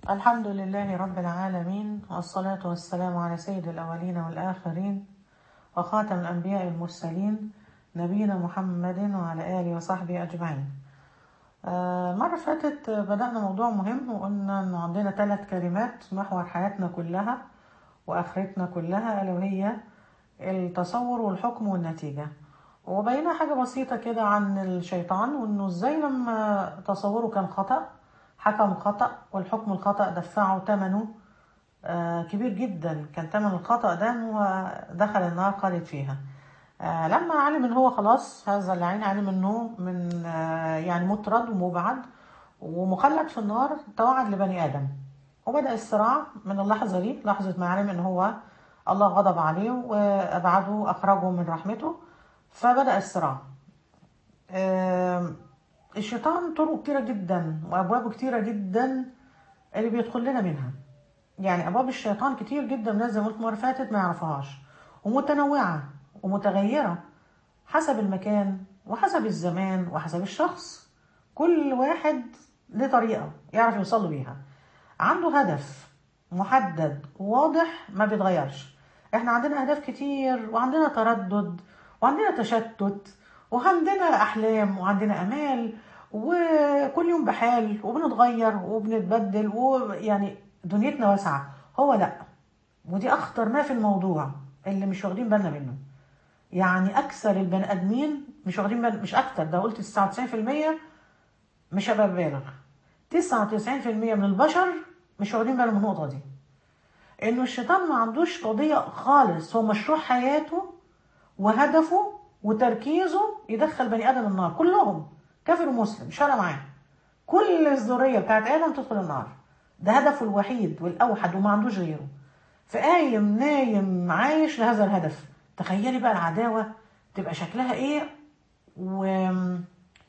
الحمد لله رب العالمين والصلاة والسلام على سيد الأولين والآخرين وخاتم الأنبياء المرسلين نبينا محمد وعلى آله وصحبه أجمعين آه، مرة فاتت بدأنا موضوع مهم وقلنا إنه عندنا ثلاث كلمات محور حياتنا كلها وآخرتنا كلها ألا وهي التصور والحكم والنتيجة وبينا حاجة بسيطة كده عن الشيطان وإنه إزاي لما تصوره كان خطأ حكم خطأ والحكم الخطأ دفعه ثمنه آه، كبير جدا كان ثمن الخطأ ده إن هو دخل النار خالد فيها آه، لما علم ان هو خلاص هذا اللعين علم انه من آه، يعني مطرد ومبعد ومخلد في النار توعد لبني ادم وبدا الصراع من اللحظه دي لحظه ما علم ان هو الله غضب عليه وابعده اخرجه من رحمته فبدا الصراع آم، الشيطان طرق كتيره جدا وابوابه كتيره جدا اللي بيدخل لنا منها يعني ابواب الشيطان كتير جدا الناس زي ما قلت المره اللي فاتت ما يعرفوهاش ومتنوعه ومتغيره حسب المكان وحسب الزمان وحسب الشخص كل واحد له طريقه يعرف يوصل له بيها عنده هدف محدد واضح ما بيتغيرش احنا عندنا اهداف كتير وعندنا تردد وعندنا تشتت وعندنا احلام وعندنا امال وكل يوم بحال وبنتغير وبنتبدل ويعني دنيتنا واسعه هو لا ودي اخطر ما في الموضوع اللي مش واخدين بالنا منه يعني اكثر البني ادمين مش واخدين بالنا مش اكثر ده قلت 99% مش هبقى بالغ 99% من البشر مش واخدين بالهم من النقطه دي انه الشيطان ما عندوش قضيه خالص هو مشروع حياته وهدفه وتركيزه يدخل بني ادم النار كلهم كافر ومسلم مش فارقه معاه كل الذريه بتاعت ادم تدخل النار ده هدفه الوحيد والاوحد وما عندوش غيره فقايم نايم عايش لهذا الهدف تخيلي بقى العداوه تبقى شكلها ايه ومحتاجه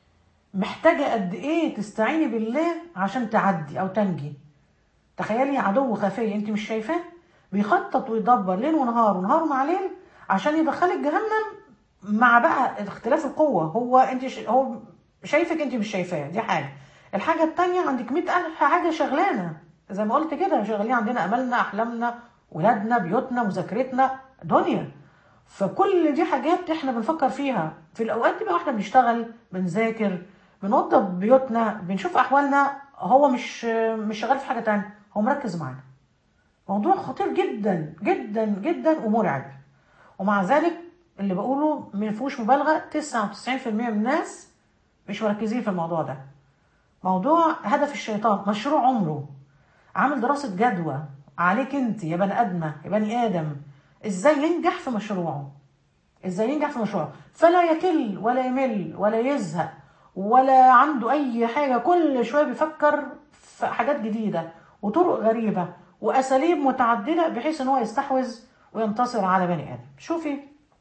قد ايه تستعيني بالله عشان تعدي او تنجي تخيلي عدو خفي انت مش شايفاه بيخطط ويدبر ليل ونهار ونهار مع ليل عشان يدخلك جهنم مع بقى اختلاف القوة هو انت ش... هو شايفك انت مش شايفاه دي حاجة الحاجة التانية عندك مئة ألف حاجة شغلانة زي ما قلت كده شغالين عندنا أملنا أحلامنا ولادنا بيوتنا مذاكرتنا دنيا فكل دي حاجات احنا بنفكر فيها في الأوقات دي بقى واحنا بنشتغل بنذاكر بنوضب بيوتنا بنشوف أحوالنا هو مش مش شغال في حاجة تانية هو مركز معانا موضوع خطير جدا جدا جدا ومرعب ومع ذلك اللي بقوله ما فيهوش مبالغه 99% من الناس مش مركزين في الموضوع ده موضوع هدف الشيطان مشروع عمره عامل دراسه جدوى عليك انت يا بني ادمه يا بني ادم ازاي ينجح في مشروعه ازاي ينجح في مشروعه فلا يكل ولا يمل ولا يزهق ولا عنده اي حاجه كل شويه بيفكر في حاجات جديده وطرق غريبه واساليب متعدده بحيث ان هو يستحوذ وينتصر على بني ادم شوفي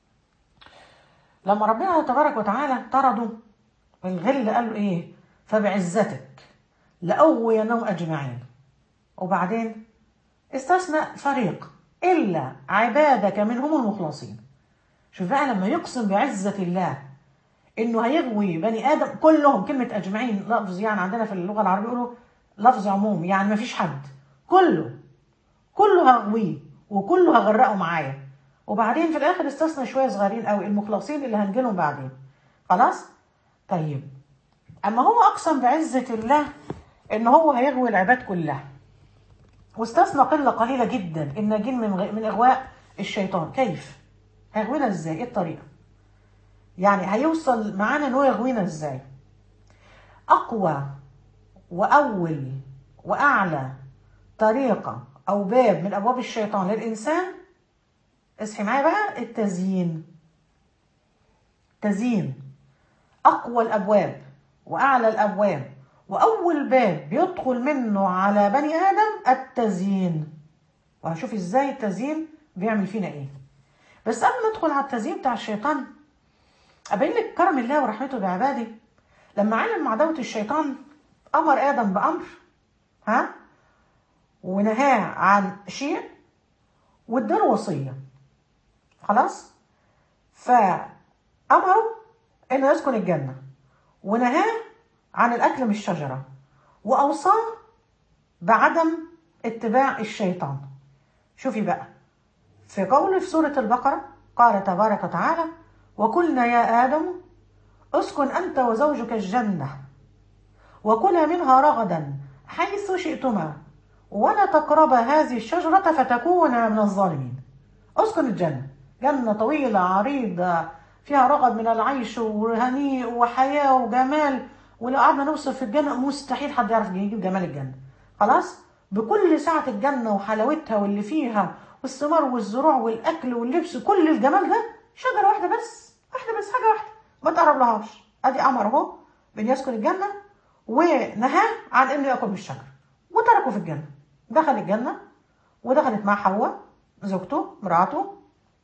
لما ربنا تبارك وتعالى طردوا الغل قال له ايه فبعزتك لأغوينهم أجمعين وبعدين استثنى فريق إلا عبادك منهم المخلصين شوف بقى لما يقسم بعزة الله إنه هيغوي بني آدم كلهم كلمة أجمعين لفظ يعني عندنا في اللغة العربية يقولوا لفظ عموم يعني ما فيش حد كله كله هغويه وكله هغرقه معايا وبعدين في الاخر استثنى شويه صغيرين قوي المخلصين اللي هنجيلهم بعدين خلاص طيب اما هو اقسم بعزه الله ان هو هيغوي العباد كلها واستثنى قله قليله جدا الناجين من غ... من اغواء الشيطان كيف هيغوينا ازاي ايه الطريقه يعني هيوصل معانا ان هو يغوينا ازاي اقوى واول واعلى طريقه او باب من ابواب الشيطان للانسان اصحي معايا بقى التزيين تزيين اقوى الابواب واعلى الابواب واول باب بيدخل منه على بني ادم التزيين وهشوف ازاي التزيين بيعمل فينا ايه بس قبل ما ادخل على التزيين بتاع الشيطان ابين لك كرم الله ورحمته بعباده لما علم عداوه الشيطان امر ادم بامر ها ونهاه عن شيء واداله وصيه خلاص فأمره إنه يسكن الجنة ونهاه عن الأكل من الشجرة وأوصاه بعدم اتباع الشيطان شوفي بقى في قول في سورة البقرة قال تبارك وتعالى وقلنا يا آدم اسكن أنت وزوجك الجنة وكلا منها رغدا حيث شئتما ولا تقربا هذه الشجرة فتكونا من الظالمين اسكن الجنة جنة طويلة عريضة فيها رغد من العيش وهنيء وحياة وجمال ولو قعدنا نوصف في الجنة مستحيل حد يعرف يجيب جمال الجنة خلاص بكل سعة الجنة وحلاوتها واللي فيها والثمار والزروع والأكل واللبس كل الجمال ده شجرة واحدة بس واحدة بس حاجة واحدة ما تقرب لهاش أدي أمر أهو بأن يسكن الجنة ونهاه عن إنه يأكل من الشجر وتركه في الجنة دخل الجنة ودخلت مع حواء زوجته مراته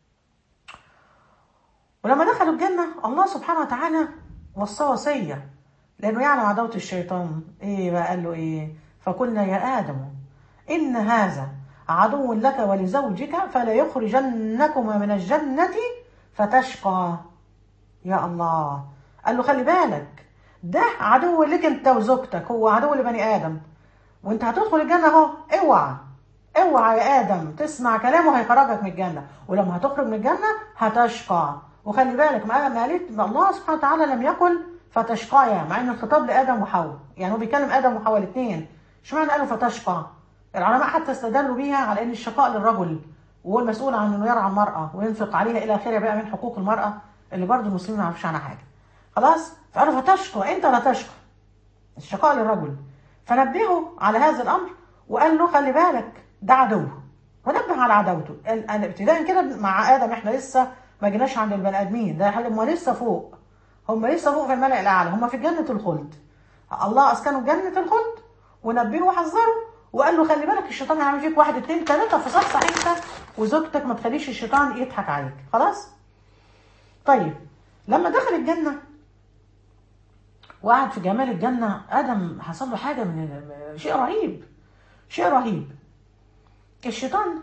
ولما دخلوا الجنة الله سبحانه وتعالى وصى وصية لأنه يعلم عداوة الشيطان إيه بقى قال له إيه فقلنا يا آدم إن هذا عدو لك ولزوجك فلا يخرجنكما من الجنة فتشقى يا الله قال له خلي بالك ده عدو لك انت وزوجتك هو عدو لبني آدم وانت هتدخل الجنة اهو اوعى اوعى يا آدم تسمع كلامه هيخرجك من الجنة ولما هتخرج من الجنة هتشقى وخلي بالك ما ما قالت ما الله سبحانه وتعالى لم يقل فتشقايا مع ان الخطاب لادم وحواء يعني هو بيكلم ادم وحواء الاثنين اشمعنى قالوا فتشقى العلماء حتى استدلوا بيها على ان الشقاء للرجل وهو المسؤول عن انه يرعى المراه وينفق عليها الى اخره بقى من حقوق المراه اللي برضه المسلمين ما يعرفوش عنها حاجه خلاص فقالوا فتشقى انت لا تشقى الشقاء للرجل فنبهه على هذا الامر وقال له خلي بالك ده عدو ونبه على عداوته ابتداء كده مع ادم احنا لسه ما جيناش عند البني ادمين ده هم لسه فوق هم لسه فوق في الملأ الاعلى هم في جنه الخلد الله اسكنوا جنه الخلد ونبهه وحذره وقال له خلي بالك الشيطان هيعمل فيك واحد اتنين تلاته فصحصح انت وزوجتك ما تخليش الشيطان يضحك عليك خلاص طيب لما دخل الجنه وقعد في جمال الجنه ادم حصل له حاجه من شيء رهيب شيء رهيب الشيطان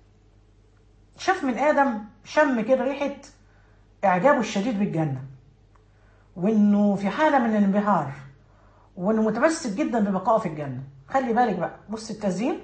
شاف من ادم شم كده ريحه اعجابه الشديد بالجنه وانه في حاله من الانبهار وانه متمسك جدا ببقائه في الجنه خلي بالك بقى بص التزيين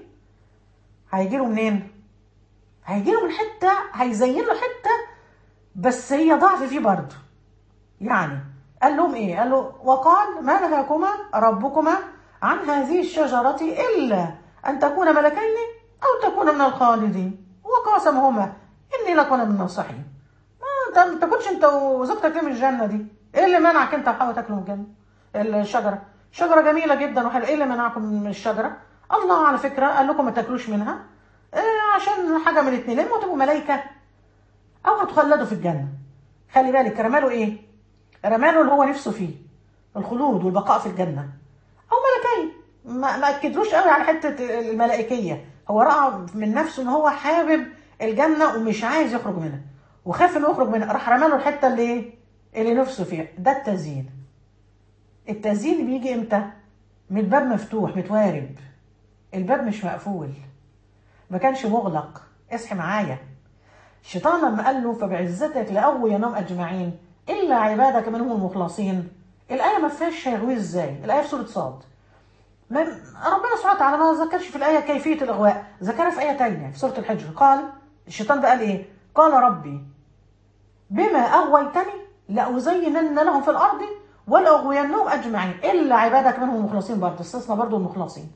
هيجي له منين هيجي له من حته هيزين له حته بس هي ضعف فيه برضه يعني قال لهم ايه قال له وقال ما نهاكما ربكما عن هذه الشجره الا ان تكون ملكين او تكون من الخالدين وقاسمهما اني لكنا من الناصحين ما انت ما تاكلش انت وزوجتك ليه من الجنه دي ايه اللي منعك انت وحاول تاكلوا من الجنه الشجره شجره جميله جدا وحلوه ايه اللي منعكم من الشجره الله على فكره قال لكم ما تاكلوش منها إيه عشان حاجه من الاثنين اما تبقوا ملائكه او هتخلدوا في الجنه خلي بالك رماله ايه رماله اللي هو نفسه فيه الخلود والبقاء في الجنه او ملكين ما, ما اكدلوش قوي على حته الملائكيه هو راى من نفسه ان هو حابب الجنه ومش عايز يخرج منها وخاف انه يخرج منها راح رماله الحته اللي ايه اللي نفسه فيها ده التزيين التزيين بيجي امتى من الباب مفتوح متوارب الباب مش مقفول ما كانش مغلق اصحي معايا الشيطان لما قال له فبعزتك لاغوينهم اجمعين الا عبادك منهم المخلصين الايه ما فيهاش هيغوي ازاي الايه في سوره صاد من ربنا سبحانه وتعالى ما ذكرش في الايه كيفيه الاغواء ذكرها في ايه تانية في سوره الحجر قال الشيطان ده قال ايه قال ربي بما اغويتني لأزينن لهم في الأرض ولأغوينهم أجمعين إلا عبادك منهم المخلصين برضه استثنى برضه المخلصين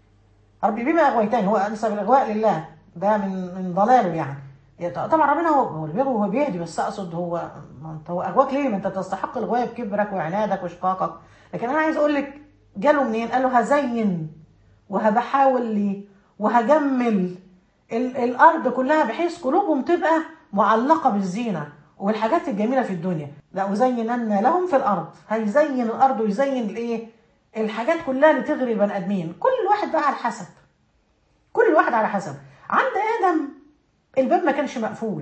ربي بما أغويتني هو أنسب الإغواء لله ده من من ضلاله يعني طبعا ربنا هو هو اللي بيغوي هو بيهدي بس أقصد هو ما أنت هو أغواك ليه؟ ما أنت تستحق الغواية بكبرك وعنادك وإشقاقك لكن أنا عايز أقول لك جاله منين؟ قال له هزين وهبحاول لي وهجمل ال الأرض كلها بحيث قلوبهم تبقى معلقة بالزينة والحاجات الجميله في الدنيا لأزينن لهم في الارض هيزين الارض ويزين الايه الحاجات كلها اللي تغري البني ادمين كل واحد بقى على حسب كل واحد على حسب عند ادم الباب ما كانش مقفول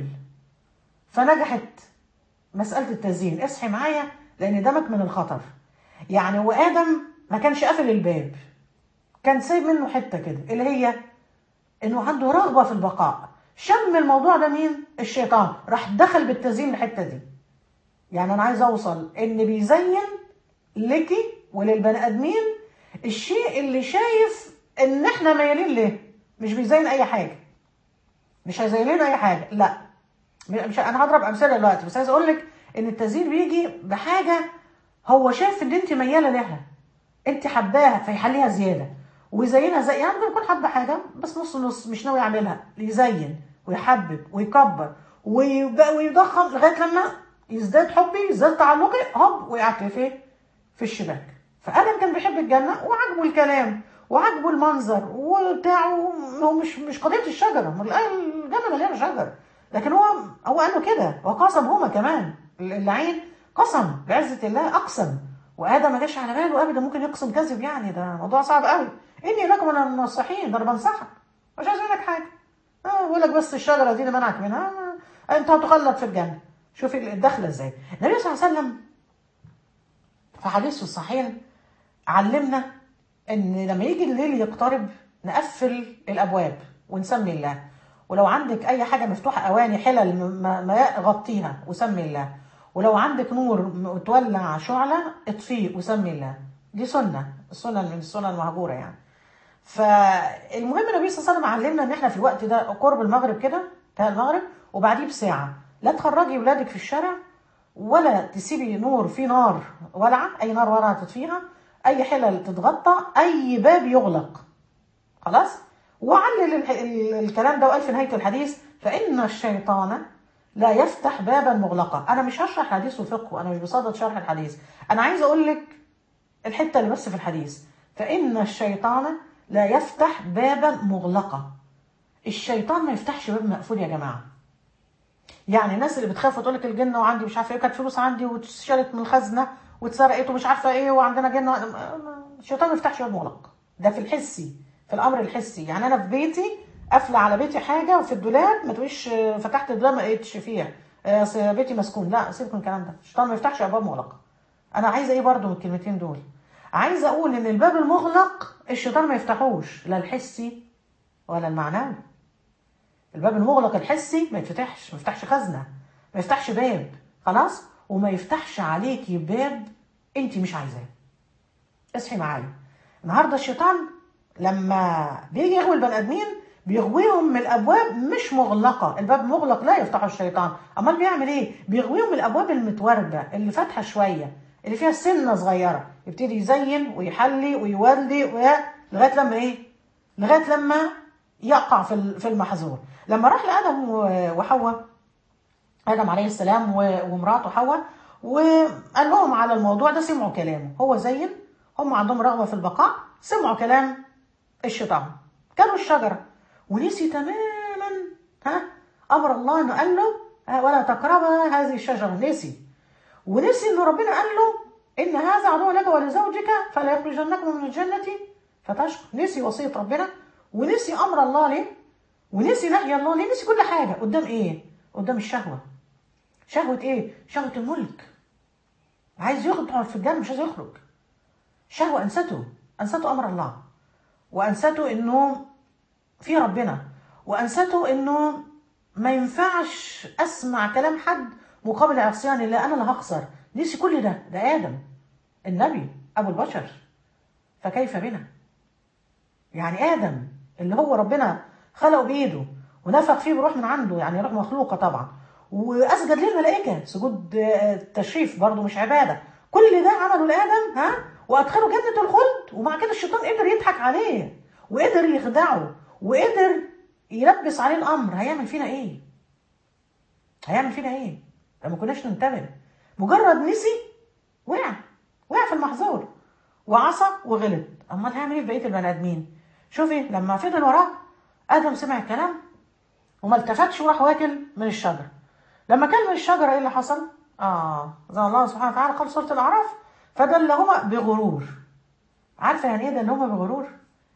فنجحت مساله التزيين اصحي معايا لان دمك من الخطر يعني هو ادم ما كانش قافل الباب كان سايب منه حته كده اللي هي انه عنده رغبه في البقاء شم الموضوع ده مين؟ الشيطان راح دخل بالتزيين الحته دي يعني انا عايز اوصل ان بيزين لك وللبني ادمين الشيء اللي شايف ان احنا ميالين ليه مش بيزين اي حاجه مش هيزين لنا اي حاجه لا مش انا هضرب امثله دلوقتي بس عايز اقول لك ان التزيين بيجي بحاجه هو شايف ان انت مياله لها انت حباها فيحليها زياده ويزينها زي يعني ممكن يكون حابه حاجه بس نص نص مش ناوي يعملها يزين ويحبب ويكبر ويبقى ويضخم لغايه لما يزداد حبي يزداد تعلقي هوب وقعت في في الشباك فادم كان بيحب الجنه وعجبه الكلام وعجبه المنظر وبتاعه هو مش مش قضيه الشجره ما الجنه مليانه شجر لكن هو هو قال له كده وقسم هما كمان اللعين قسم بعزه الله اقسم وادم ما جاش على باله ابدا ممكن يقسم كذب يعني ده موضوع صعب قوي اني لكم من الناصحين ده انا بنصحك مش عايز منك حاجه اه بقول لك بس الشجره دي اللي منعك منها آه. انت هتخلد في الجنه شوفي الدخله ازاي النبي صلى الله عليه وسلم في حديثه الصحيح علمنا ان لما يجي الليل يقترب نقفل الابواب ونسمي الله ولو عندك اي حاجه مفتوحه اواني حلل ماء غطيها وسمي الله ولو عندك نور متولع شعله اطفيه وسمي الله دي سنه السنن من السنن المهجوره يعني فالمهم النبي صلى الله عليه وسلم علمنا ان احنا في الوقت ده قرب المغرب كده انتهى المغرب وبعديه بساعه لا تخرجي ولادك في الشارع ولا تسيبي نور في نار ولعه اي نار ولعه تطفيها اي حلل تتغطى اي باب يغلق خلاص وعلل الكلام ده وقال في نهايه الحديث فان الشيطان لا يفتح بابا مغلقا انا مش هشرح حديث الفقه انا مش بصدد شرح الحديث انا عايز اقول لك الحته اللي بس في الحديث فان الشيطان لا يفتح بابا مغلقا الشيطان ما يفتحش باب مقفول يا جماعه يعني الناس اللي بتخاف وتقول لك الجنه وعندي مش عارفه ايه كانت فلوس عندي واتشالت من الخزنه واتسرقت ومش عارفه ايه وعندنا جنه الشيطان ما يفتحش باب مغلق ده في الحسي في الامر الحسي يعني انا في بيتي قافله على بيتي حاجه وفي الدولاب ما تقوليش فتحت الدولاب ما لقيتش فيها بيتي مسكون لا سيبكم من الكلام ده الشيطان ما يفتحش ابواب مغلقه انا عايزه ايه برضو من الكلمتين دول عايزه اقول ان الباب المغلق الشيطان ما يفتحوش لا الحسي ولا المعنوي الباب المغلق الحسي ما يتفتحش ما يفتحش خزنه ما يفتحش باب خلاص وما يفتحش عليكي باب انت مش عايزاه اصحي معايا النهارده الشيطان لما بيجي يغوي البني ادمين بيغويهم من الابواب مش مغلقه الباب مغلق لا يفتحه الشيطان امال بيعمل ايه بيغويهم من الابواب المتورده اللي فاتحه شويه اللي فيها سنه صغيره يبتدي يزين ويحلي ويولي لغايه لما ايه لغايه لما يقع في في المحظور لما راح لادم وحواء ادم عليه السلام ومراته حواء وقال لهم على الموضوع ده سمعوا كلامه هو زين هم عندهم رغبه في البقاء سمعوا كلام الشيطان كانوا الشجره ونسي تماما ها امر الله انه قال له ولا تقربا هذه الشجره نسي ونسي ان ربنا قال له ان هذا عدو لك ولزوجك فلا يخرجنكم من الجنه فتشقى نسي وصيه ربنا ونسي امر الله ليه ونسي نهي الله ليه نسي كل حاجه قدام ايه قدام الشهوه شهوه ايه شهوه الملك عايز يخرج في الجنه مش عايز يخرج شهوه انسته انسته امر الله وانسته انه في ربنا وانسته انه ما ينفعش اسمع كلام حد مقابل عصيان الله انا اللي هخسر نسي كل ده ده ادم النبي ابو البشر فكيف بنا يعني ادم اللي هو ربنا خلقه بايده ونفخ فيه بروح من عنده يعني روح مخلوقه طبعا واسجد ليه الملائكه سجود تشريف برضه مش عباده كل ده عمله لادم ها وادخله جنه الخلد ومع كده الشيطان قدر يضحك عليه وقدر يخدعه وقدر يلبس عليه الامر هيعمل فينا ايه هيعمل فينا ايه لما كناش ننتبه مجرد نسي وقع وقع في المحظور وعصى وغلط امال هيعمل ايه في بقيه البني ادمين شوفي لما فضل وراه ادم سمع الكلام وما التفتش وراح واكل من الشجره لما كان من الشجره ايه اللي حصل اه زي الله سبحانه وتعالى قال سوره الاعراف فدلهما بغرور عارفه يعني ايه دلهما بغرور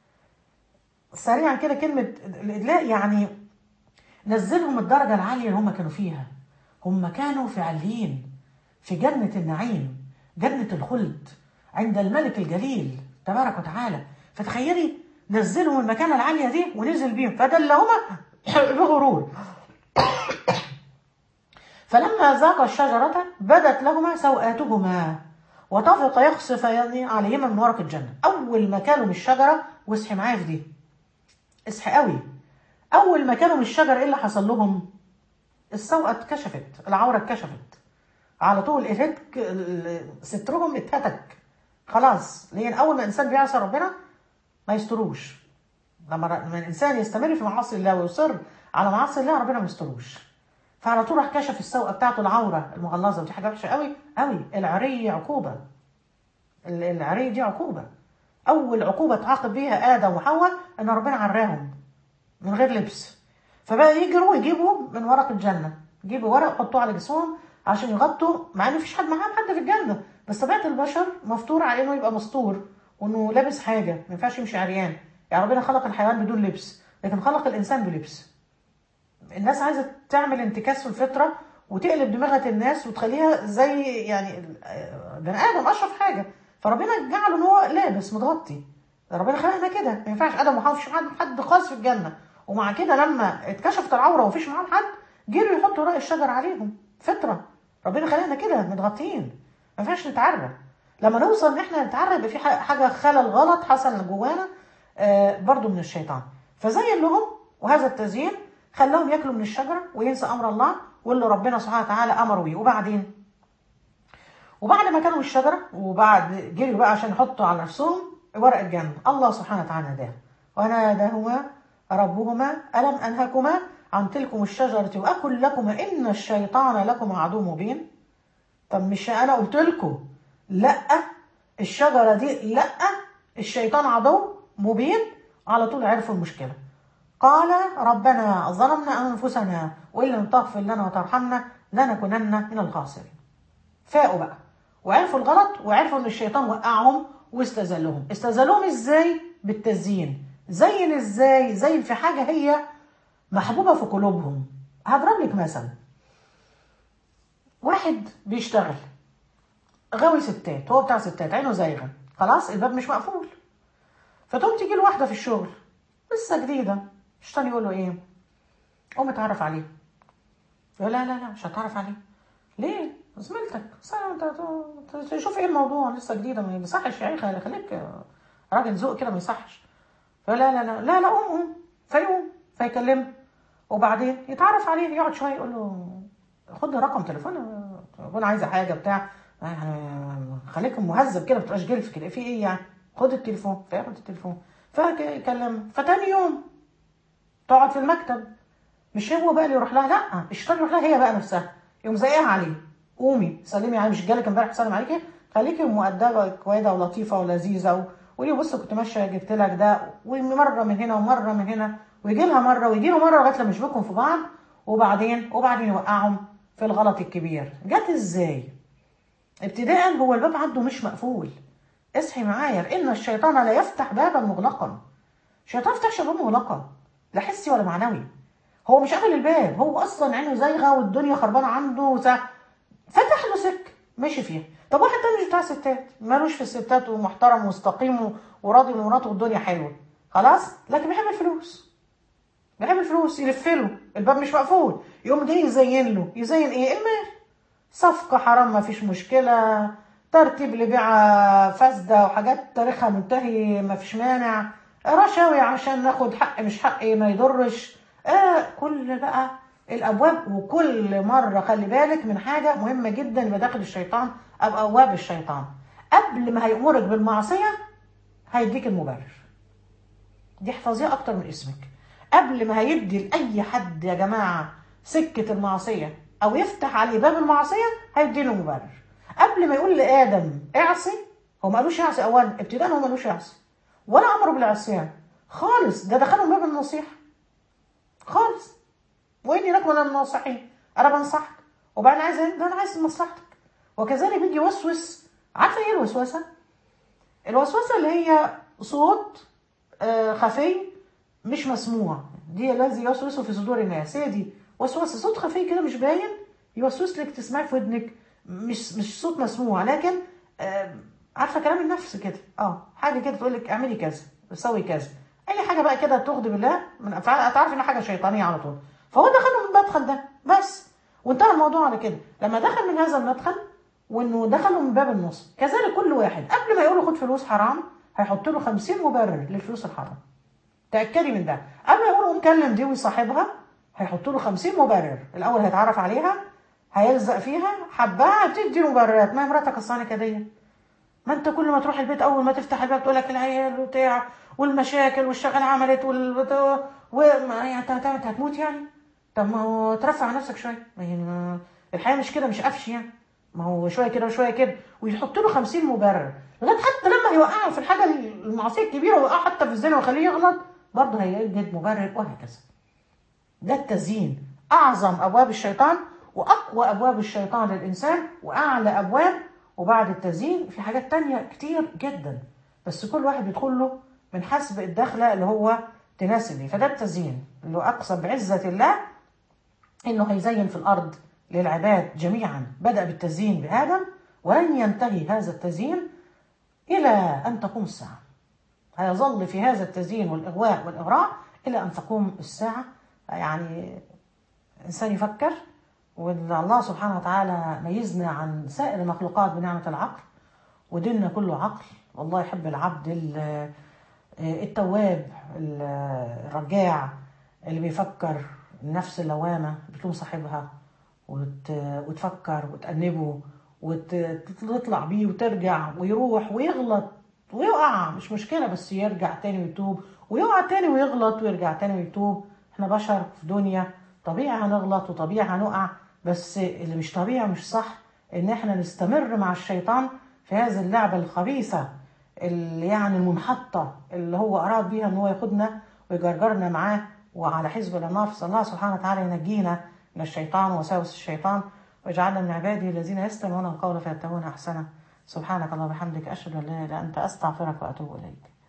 سريعا كده كلمه الادلاء يعني نزلهم الدرجه العاليه اللي هم كانوا فيها هم كانوا في عليين في جنه النعيم جنه الخلد عند الملك الجليل تبارك وتعالى فتخيلي نزلهم المكانه العاليه دي ونزل بيهم فدلهما بغرور فلما ذاق الشجرة بدت لهما سوآتهما وطفق يخصفان عليهما من ورق الجنة أول ما كانوا من الشجرة واصحي معايا في دي اصحى قوي اول ما كانوا من الشجر ايه اللي حصل لهم السوءة اتكشفت العورة اتكشفت على طول الهتك ال- سترهم اتهتك خلاص لان اول ما الانسان بيعصى ربنا ما يستروش لما لما الانسان يستمر في معاصي الله ويصر على معاصي الله ربنا ما يستروش فعلى طول راح كشف السوءة بتاعته العورة المغلظة ودي حاجة وحشة قوي قوي العري عقوبة ال- العري دي عقوبة أول عقوبة تعاقب بيها آدم وحواء إن ربنا عراهم من غير لبس فبقى يجروا يجيبوا من ورق الجنة يجيبوا ورق يحطوه على جسمهم عشان يغطوا مع ان مفيش حد معاهم حد في الجنة بس طبيعة البشر مفطور على انه يبقى مستور وانه لابس حاجة ما ينفعش يمشي عريان يعني ربنا خلق الحيوان بدون لبس لكن خلق الانسان بلبس الناس عايزة تعمل انتكاس في الفطرة وتقلب دماغة الناس وتخليها زي يعني ال- بني ادم اشرف حاجة فربنا جعله ان هو لابس متغطي ربنا خلقنا كده ما ينفعش ادم وحواء مفيش حد حد خالص في الجنه ومع كده لما اتكشفت العوره ومفيش معاهم حد جروا يحطوا ورق الشجر عليهم فطره ربنا خلقنا كده متغطيين ما ينفعش نتعرى لما نوصل ان احنا نتعرى يبقى في ح- حاجه خلل غلط حصل جوانا آه برضو من الشيطان فزين لهم وهذا التزيين خلاهم ياكلوا من الشجره وينسى امر الله واللي ربنا سبحانه وتعالى امره بيه وبعدين وبعد ما كانوا الشجرة وبعد جريوا بقى عشان يحطوا على نفسهم ورق الجنة الله سبحانه وتعالى ناداه وناداهما ربهما ألم أنهكما عن تلكم الشجرة وأقل لكما إن الشيطان لكما عدو مبين طب مش أنا قلت لكم لأ الشجرة دي لأ الشيطان عدو مبين على طول عرفوا المشكلة قال ربنا ظلمنا أنفسنا وإن لم تغفر لنا وترحمنا لنكونن من الخاسرين فاقوا بقى وعرفوا الغلط وعرفوا ان الشيطان وقعهم واستذلهم استذلهم ازاي بالتزيين زين ازاي زين في حاجه هي محبوبه في قلوبهم هضرب لك مثل واحد بيشتغل غاوي ستات هو بتاع ستات عينه زايغه خلاص الباب مش مقفول فتقوم تيجي له واحده في الشغل لسه جديده الشيطان يقول له ايه قوم اتعرف عليه يقول لا لا لا مش هتعرف عليه ليه زميلتك سنة انت انت- تشوف ايه الموضوع لسه جديده ما يصحش يا اخي خليك راجل ذوق كده ما يصحش فلا لا لا لا لا قوم قوم فيقوم فيكلمه وبعدين يتعرف عليه يقعد شويه يقول له خد رقم تليفون انا عايزه حاجه بتاع يعني خليك مهذب كده ما تبقاش جلف كده في ايه يعني خد التليفون فياخد التليفون فيكلمه فتاني يوم تقعد في المكتب مش هو بقى اللي يروح لها لا الشيطان يروح لها هي بقى نفسها يقوم زقها عليه قومي سلمي عليه مش جالك امبارح سلم عليكي خليكي مؤدبه كويسه ولطيفه ولذيذه و... وقولي بص كنت ماشيه جبت لك ده ومره من هنا ومره من هنا ويجي لها مره ويجي له مره لغايه لما يشبكهم في بعض وبعدين وبعدين يوقعهم في الغلط الكبير جت ازاي؟ ابتداء هو الباب عنده مش مقفول اصحي معايا ان الشيطان لا يفتح بابا مغلقا الشيطان يفتحش باب مغلقا لا حسي ولا معنوي هو مش قافل الباب هو اصلا عينه زايغه والدنيا خربانه عنده وسا... فتح له سك ماشي فيها طب واحد تاني مش بتاع ستات مالوش في الستات ومحترم ومستقيم وراضي بمراته والدنيا حلوه خلاص لكن بيحب الفلوس بيحب الفلوس يلف له الباب مش مقفول يقوم جاي يزين له يزين ايه المال صفقه حرام ما فيش مشكله ترتيب لبيعه فاسده وحاجات تاريخها منتهي ما فيش مانع رشاوي عشان ناخد حق مش حق ما يضرش آه كل بقى الابواب وكل مره خلي بالك من حاجه مهمه جدا يبقى داخل الشيطان او ابواب الشيطان قبل ما هيامرك بالمعصيه هيديك المبرر دي احفظيها اكتر من اسمك قبل ما هيدي لاي حد يا جماعه سكه المعصيه او يفتح عليه باب المعصيه هيدي له مبرر قبل ما يقول لادم اعصي هو ما قالوش يعصي اولا ابتداء هو ما قالوش يعصي ولا امره بالعصيان خالص ده دخلهم باب النصيحه خالص واني لك من الناصحين انا بنصحك وبعدين عايز ايه ده انا عايز مصلحتك وكذلك بيجي يوسوس عارفه ايه الوسوسه الوسوسه اللي هي صوت آه، خفي مش مسموع دي الذي يوسوس في صدور الناس هي دي وسوسه صوت خفي كده مش باين يوسوس لك تسمعي في ودنك مش مش صوت مسموع لكن آه، عارفه كلام النفس كده اه حاجه كده تقول لك اعملي كذا سوي كذا اي حاجه بقى كده تغضب الله من افعال تعرف ان حاجه شيطانيه على طول فهو دخل من المدخل ده بس وانتهى الموضوع على كده لما دخل من هذا المدخل وانه دخلوا من باب النص كذلك كل واحد قبل ما يقول له خد فلوس حرام هيحط له 50 مبرر للفلوس الحرام تاكدي من ده قبل ما يقول قوم كلم دي ويصاحبها هيحطوا له 50 مبرر الاول هيتعرف عليها هيلزق فيها حبها تدي مبررات ما هي مراتك الصانع كده ما انت كل ما تروح البيت اول ما تفتح الباب تقول لك العيال وبتاع والمشاكل والشغل عملت وال وما يعني انت انت هتموت يعني طب ما هو ترفع عن نفسك شويه ما هي ما- الحياه مش كده مش قفش يعني ما هو شويه كده وشويه كده ويحط له 50 مبرر لغايه حتى لما يوقعه في الحاجه المعصيه الكبيره ويوقعه حتى في الزنا ويخليه يغلط برضه هيجد مبرر وهكذا ده التزيين اعظم ابواب الشيطان واقوى ابواب الشيطان للانسان واعلى ابواب وبعد التزيين في حاجات تانية كتير جدا بس كل واحد بيدخل له من حسب الدخله اللي هو تناسب ليه فده التزيين اللي هو اقسم بعزه الله انه هيزين في الارض للعباد جميعا بدا بالتزيين بادم ولن ينتهي هذا التزيين الى ان تقوم الساعه هيظل في هذا التزيين والاغواء والاغراء الى ان تقوم الساعه يعني الانسان يفكر وان الله سبحانه وتعالى ميزنا عن سائر المخلوقات بنعمه العقل وديننا كله عقل والله يحب العبد ال- التواب ال- الرجاع اللي بيفكر النفس اللوامه بتلوم صاحبها وت... وتفكر وتأنبه وتطلع بيه وترجع ويروح ويغلط ويقع مش مشكلة بس يرجع تاني ويتوب ويقع تاني ويغلط ويرجع تاني ويتوب احنا بشر في دنيا طبيعي هنغلط وطبيعي هنقع بس اللي مش طبيعي مش صح ان احنا نستمر مع الشيطان في هذه اللعبة الخبيثة اللي يعني المنحطة اللي هو أراد بيها ان هو ياخدنا ويجرجرنا معاه وعلى حزب النار فصلى الله سبحانه وتعالى ينجينا من الشيطان ووساوس الشيطان واجعلنا من عباده الذين يستمعون القول فيتبعون احسنه سبحانك اللهم وبحمدك اشهد ان لا اله الا انت استغفرك واتوب اليك